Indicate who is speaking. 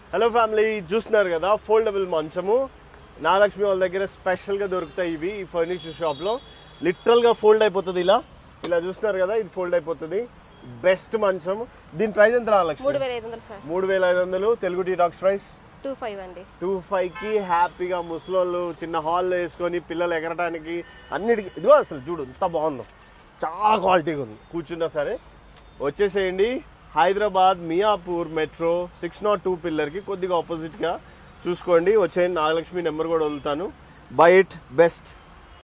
Speaker 1: hello family చూస్తున్నారు కదా foldable మంచము నాగలక్ష్మి వాళ్ళ దగ్గర స్పెషల్గా దొరుకుతాయి ఇవి ఈ ఫర్నిచర్ షాప్లో లిటరల్గా ఫోల్డ్ అయిపోతుంది ఇలా ఇలా చూస్తున్నారు కదా ఇది ఫోల్డ్ అయిపోతుంది బెస్ట్ మంచం దీని ప్రైస్ ఎంత
Speaker 2: మూడు
Speaker 1: రాలక్ష్మి
Speaker 2: వేల ఐదు వందలు సార్
Speaker 1: మూడు వేల ఐదు వందలు తెలుగు టీటాక్స్ ప్రైస్
Speaker 2: టూ ఫైవ్ అండి
Speaker 1: టూ ఫైవ్కి హ్యాపీగా ముసలోళ్ళు చిన్న హాల్లో వేసుకొని పిల్లలు ఎగరటానికి అన్నిటికీ ఇదిగో అసలు చూడు ఎంత బాగుందో చాలా క్వాలిటీగా ఉంది కూర్చున్నా సరే వచ్చేసేయండి Hyderabad Miyapur metro six nought two పిల్లర్కి కొద్దిగా ఆపోజిట్గా చూసుకోండి వచ్చేయండి నాగలక్ష్మి నెంబర్ కూడా వదులుతాను బై ఇట్ బెస్ట్